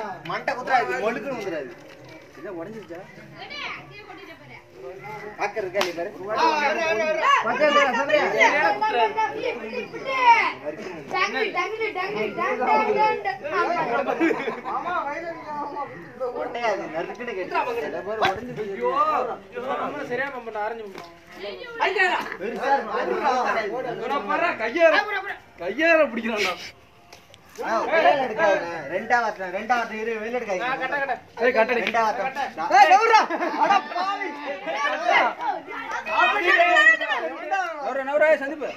மண்டை குத்துறாது மொழுக்குன்னு வந்துடாது பாக்க இருக்கா நீ பாரு ஒட்டையாது நறுக்குன்னு கேட்டு சில பேர் உடைஞ்சு போய் சரியா பண்ண ஆரஞ்சு பெருசா இருக்கும். கையார பிடிக்கிறான்டா ஆ, வெளியில எடுக்காதண்ணா. ரெண்டா வாத்திரம், ரெண்டா வாத்திரம் இரு, வெளியில எடுக்காதீங்க. ஏய் கட்டடி ரெண்டா வாத்திரம். ஏய், நவுறா. அட பாவி. நவரா நவரா சந்திப்பு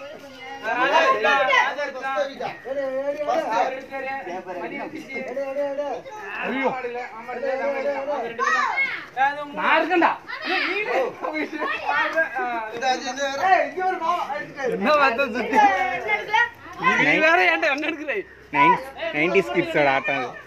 ஐயோ நான் இருக்கேன்டா என்ன வார்த்தை சுத்தி நீ வேற ஏன்டா என்ன எடுக்கிறே நைன்டி ஸ்கிட்ஸோட ஆட்டம் அது.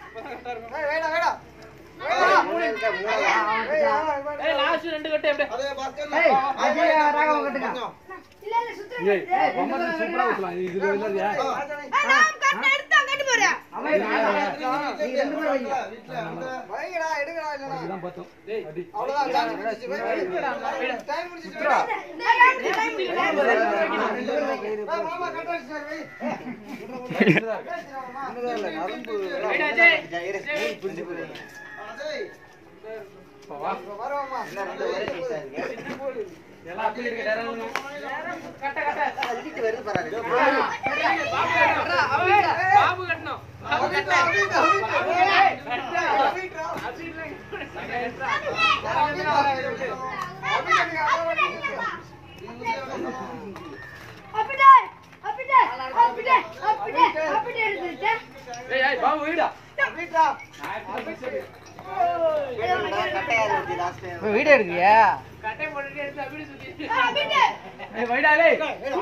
மூணு இருக்கா, மூணு இருக்கா. லாஸ்ட் ரெண்டு கட்டு அப்படியே ஏய், அஜய், ராகவன் கட்டுங்க. ஏய் ரொம்ப சூப்பரா ஊத்தலாம் இது இதுல இல்லையா நீங்க ரெண்டு பேரும் வைங்க. இதுதான் பார்த்தோம் டேய் அடி அஜய், இரு. ஏய், புடிச்சு போடு. இன்னும் ரெண்டு ஒரே size ஆ இருக்கு. எல்லாம் அப்படி இருக்கு டேரன் கட்ட கட்ட அள்ளிட்டு வருது பாரு. இதோ பாபு கட்டணும் பாபு கட்ட ஏய் ஏய் பாபு வீடா கட்டையாது இருக்கு last time. வீடியோ எடுக்கிறியா கட்டை போட்டுட்டு எடுத்து அப்படி சுத்தி ஏய் வைடா டேய்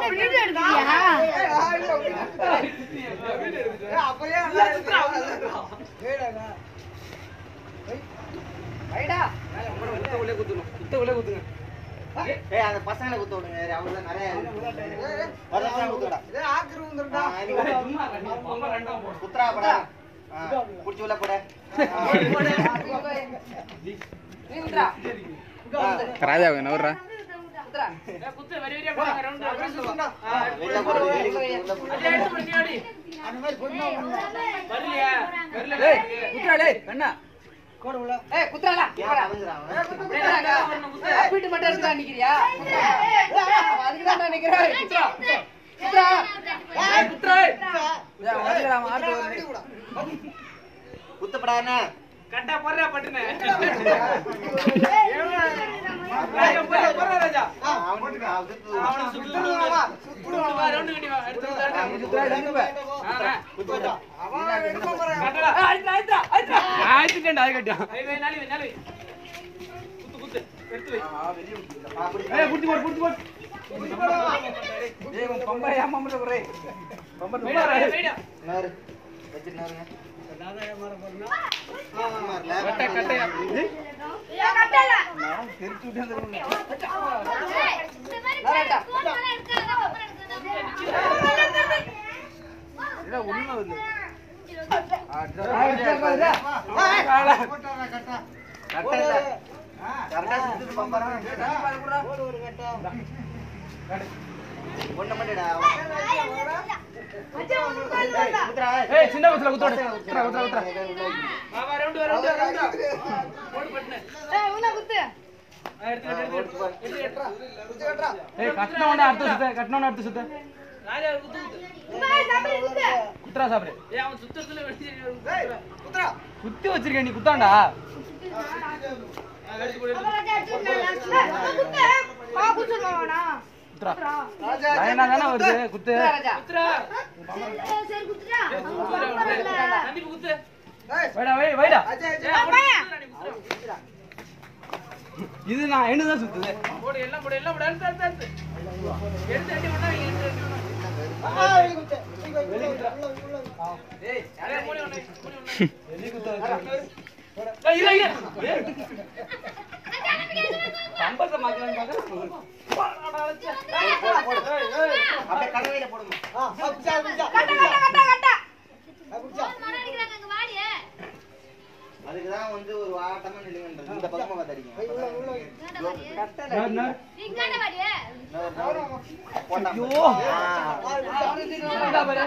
குத்த உள்ளே குத்துணும் குத்த உள்ளே குத்துங்க ஏய், அந்த பசங்களை குத்த விடுங்க. அவங்கதான் நிறைய இருக்கு. ஒரு நிமிஷம் குத்துடா. ஆ, இது ஏய், குத்து. சும்மா ரெண்டு பொம்மை ரெண்டா போடு குத்துறா படா. ஆ, புடிச்சு உள்ள போடு. ஆ. ஆ. ராஜா நவர்றா ஏய், குத்து வரி வரியா போடுங்க ரவுண்ட் ஆ வெளில போடு, வெளில குத்து, உள்ள போடு. அப்படியே எடுத்து பண்ணி ஆடி வரலையா வரல டேய் குத்ரா டேய் கண்ணா ஏன் அழுகுறான் அவன்? வீட்டு மட்டும் இருந்தா நிக்கிறியா அதுக்கு தான் நிக்கிறேன் குத்ரா ஏய் குத்துறா குத்தப்படாதுண்ணே. கட்டா போறா பட்டுனே ராஜா போறா போறா ராஜா ஆ, அவனுக்கு அவன் குத்து. அவன சுத்து சுத்து வா ரவுண்ட் கட்டி வா எடுத்து வந்து குத்து விட்டா. கட்டடா ஆயிட்டா ஆயிட்டா ஆயிட்டா ஆயிட்டேன்டா அது கட்டியா வை வை நாளி வை நாளி வை குத்து குத்து எடுத்து வை ஆ, புடிச்சு ஏய் புடிச்சு போடு புடிச்சு போடு ஏய் பம்பரை ஏமாமல குறே வைடா வைடா வைடா நகரு. வச்சுட்டு நகருங்க. ஆமா, இல்ல. கட்ட கட்டையா இல்ல உண்மை வந்து கட்டை இல்ல. கரெக்டா சுத்திட்டு பம்பரம். ஒண்ணு மட்டும்டா. ஏய், குத்துறா, ஏய். ஏய் சின்ன பஸ்ல குத்து பசங்க குத்துறா குத்துறா குத்துறா வா வா ரவுண்ட் ரவுண்ட் ரவுண்ட் போடு பட்டுனே எடுத்து எடுத்து எடுத்து எடுத்து ஏய் கட்டணோட அடுத்த சுத்த கட்டணோட அடுத்த சுத்த ராஜா குத்து குத்து குத்துறா சாப்பிடு ஏய் அவன் சுத்தத்துல வெட்டி குத்தி வச்சிருக்க நீ குத்தாண்டா குத்துறா பயனா தானே வருது குத்து குத்துறா நந்தி குத்து வைடா வை வைடா இது நான் என்ன தான் சுத்துது போடு எல்லாம் போடு எல்லாம் போடு அடுத்து அடுத்து அடுத்து எடுத்து அடி ஒண்ணா வைங்க, எடுத்து அடி ஒண்ணா ஏய் யாரே மூணு ஒண்ணு மூணு ஒண்ணு வெளிய குத்து ஏய் இரு இரு கம்பத்தை மாத்தலாம் பாக்குறேன் அப்படியே கடவையில போடுங்க. அதுக்குதான் வந்து ஒரு வாட்டமா நில்லுங்கன்றது இந்த பக்கமா பார்த்து அடிங்க நேர், நேர். இன்னொரு நவரு. போட்டா. ஐயோ. ஆ. இந்தா பாரு.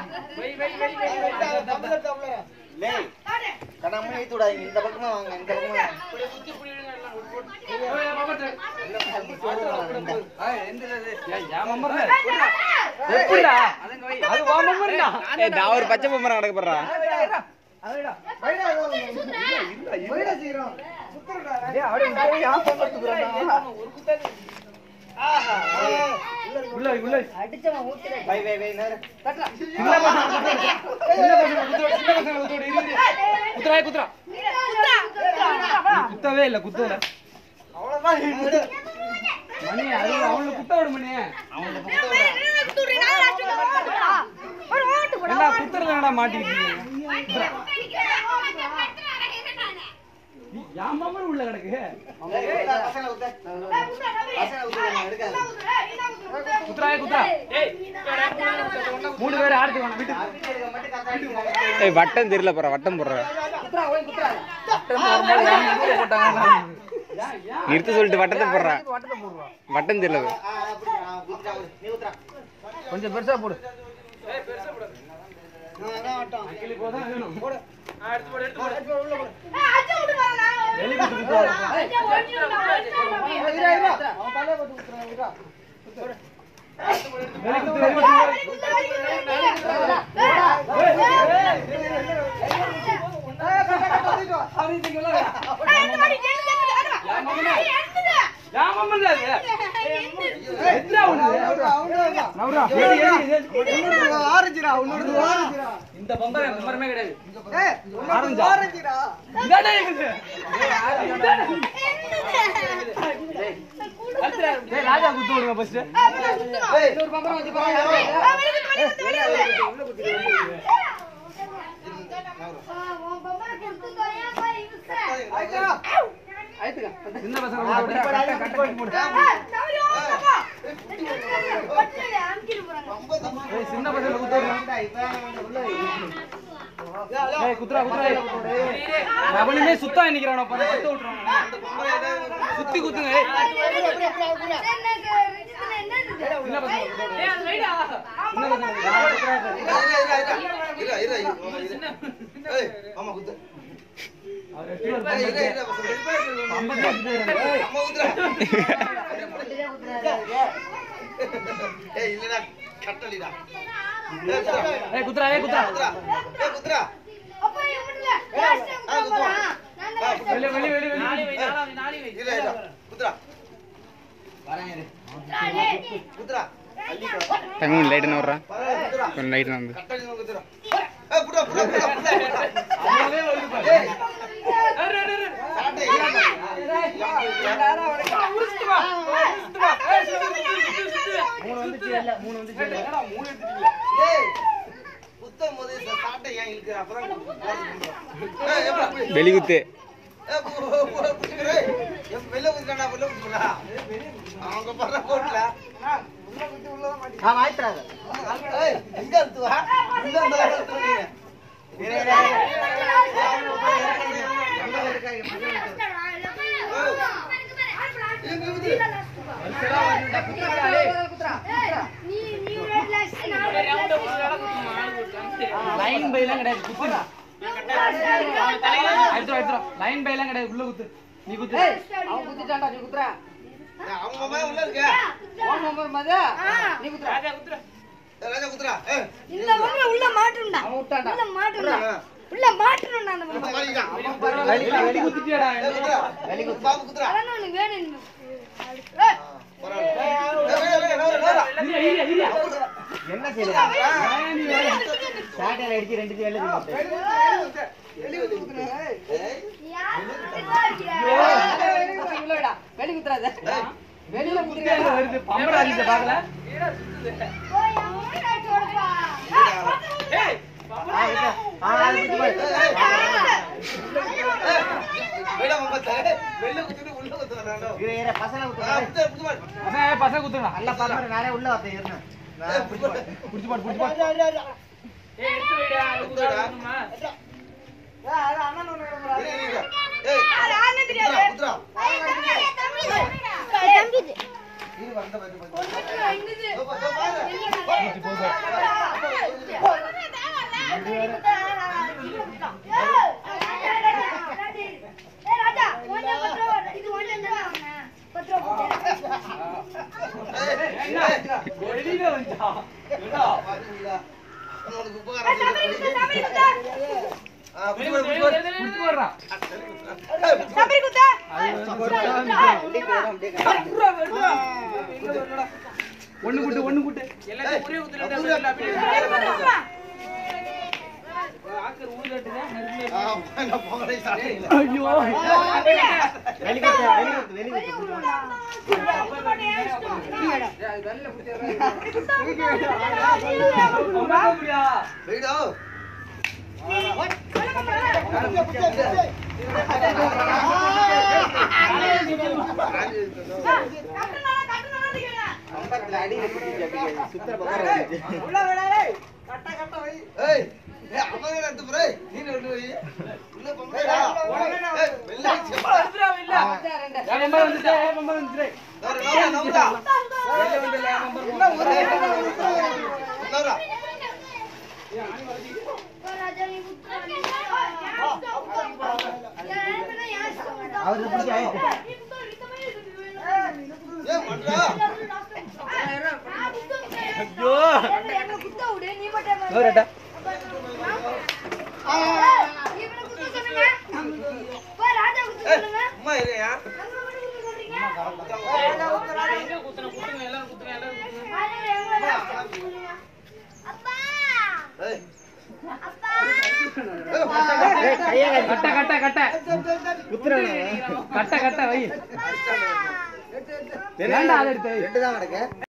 லேய், கண்ணாமூச்சி இழுத்து விடாதீங்க. இந்த பக்கமா வாங்க இந்த பக்கமா வாங்க. ஏய், மாமட்டு. ஏய், என் மம்மர்ல. எப்படிடா? அது உன் மம்மர்டா. நான் ஒரு பச்சை பொம்மரம் நடக்க போடுறா டேய், அப்படியே உள்ள போய் ஆஃப் பண்ணி கொடுக்குறான்டா. உள்ள வை, உள்ள வை. வை, வை, வை, நேரு. சின்ன பசங்க குத்துறா. சின்ன பசங்க குத்துறா, சின்ன பசங்க குத்துறா, இரு, இரு. குத்துறா, குத்துறா. நீ குத்தவே இல்ல குத்தல மணி அது அவனுக்கு குத்த விடு மணி ஏண்டா குத்துறது என்னடா மாட்டிக்கிட்டு நீ என் மம்மர் உள்ள கிடக்கு ஏய், குத்தா, பசங்களை குத்தா. பசங்களை குத்துறாங்க, எடுக்காத. குத்துறா குத்துறா மூணு பேர் ஆடுத்து வேணாம் வீட்டுக்கு அப்படி இருக்க மட்டும் கத்தா அடிக்கிறாங்க. ஏய் வட்டம் தெரியல போற வட்டம் போடுற ஏன், ஏன்? நிறுத்த சொல்லிட்டு வட்டத்தை போடுறா வட்டம் தெரியல ஆ, அப்படி, ஆ, குத்துறா, குத்து. நீ குத்துறா. கொஞ்சம் பெருசா போடு கிளி போதான் வேணும் போடு வெளி குத்து குத்து வெளி குத்து வெளி குத்து ஏன் மம்மன் அது எத்தனை அவனுக்கு நவரா ஏடி ஏடி இந்த பம்பர் பம்பரமே கிடையாது ஆரஞ்சா இதாடா இருக்குது டேய் ராஜா குத்து விடுங்க ஃபர்ஸ்ட் சின்ன பசங்க குத்து விடு கட்ட கட்ட கட்டி போடு ஏய் சின்ன பசங்க குத்து விடுங்க ஏய் குத்துறா குத்துறா அவனுமே சுத்தம் நிக்கிறானோ பண்ண குத்து விட்டுறான் சுத்தி குத்துங்க ஏய் சின்ன பசங்க குத்து விடு. சின்ன பசங்க ஏய், ஆமா, குத்து. அவர் எட்டு பேர் பம்பர் பம்பர் வச்சுட்டு இருக்காங்க. ஏய், அம்மா குத்துறா. ஏய், இல்லடா, கட்டலிடா. ஏய், குத்துறா. ஏய் குத்துறா ஏய் குத்துறா குத்துறா. ஏய், குத்துறா. வெளிய வெளிய வெளிய வெளிய இரு, இரு. குத்துறா. குத்துறா. தங்க லைட் என்ன வர்றா பரவாயில்ல, குத்துறா. கொஞ்சம் லைட் வந்து கட்டலில குத்துறா. ஏய், புடா, புடா, புடா, புடா, புடா. அவனே வருது பாரு ஏய், சாட்டை இல்லாம. உரிச்சிட்டு வா உரிச்சிட்டு வா ஏய் சுத்து சுத்து சுத்து மூணு வந்துச்சு இல்ல மூணு வந்துச்சு இல்ல மூணு எடுத்துட்டீங்க ஏய், குத்தும் போது இந்த சாட்டை ஏன் இழுக்கிற? அப்பதான் குத்து. ஏய், எப்பா, அப்படி. வெளி குத்து ஏய், பு- பு- பு- புடிச்சுக்கிறே. என் வெளில குத்துறான்டா, வெளில குத்துறா. அவங்க படுற போட்டுல. ஏய், எங்க அழுத்துவா? இங்க அந்த அளவுக்கு அழுத்துவீங்க. இரு, இரு, இரு. லைன் பைலாம் கிடையாது குத்துடா எடுத்துடா எடுத்துடா லைன் பைலாம் கிடையாது உள்ள குத்து நீ குத்து அவன் குத்திட்டான்டா நீ குத்துறா ஏய், அவங்க மேல உள்ள இருக்க. ஓன் நம்பர் மதா நீ குத்துறா ஏய், ராஜா குத்துறா. ஏய், இந்த பொம்மை உள்ள மாட்டும்டா அவன் விட்டான்டா உள்ள மாட்டும்டா உள்ள மாட்டணும்டா அந்த பொம்மை இந்த மாளிகைதான். வெளி வெளி குத்திட்டியாடா ஏய், குத்துறா. பாபு குத்துறா. அதான் உனக்கு வேணும் ஆ, பரவாயில்ல. ஏய், வெளில, வெளில, நவரு, நவரா. இரியா இரியா இரியா என்ன செய்யலாம் ஏன் நீ வேற? சாட்டையில அடிச்சு ரெண்டு பேர்ல உள்ள விடா வெளி குத்துறாத வெளியில குத்தியா இல்ல வருது பம்பர அடிச்ச பாக்கல ஏய் பசங்க பசங்க பசங்க குத்துடா நல்ல பசங்க நானே உள்ள வரேன் இருந்தேன் புடிச்சு பாடு புடிச்சு பாடு அண்ணன் வெளியில வந்துட்டா ஏண்டா? குடுத்து போடுறா. ஒண்ணு கூட்டு ஒண்ணு கூட்டு எல்லாத்தையும் ஒரே ஊத்துல விட்டு அப்படியே அப்படியே ஆக்கர் ஊதுறதுல நெருப்புல ஐயோ அம்மா அப்படியா என் நம்பர் வந்துட்டே என் நம்பர் வந்துட்டே ஐயோ குத்த விடு நீ மட்டும் நூறுடா இவனை குத்த சொல்லுங்க போ ராஜா குத்த சொல்லுங்க நம்ம மட்டும் குத்த சொல்றீங்க ராஜா எங்க குத்த சொல்லுங்க அப்பா அப்பா கட்ட கட்ட கட்ட கட்ட கட்ட வை வேண்டாம் அதை எடுத்து வை. ரெண்டு தான் கிடக்கு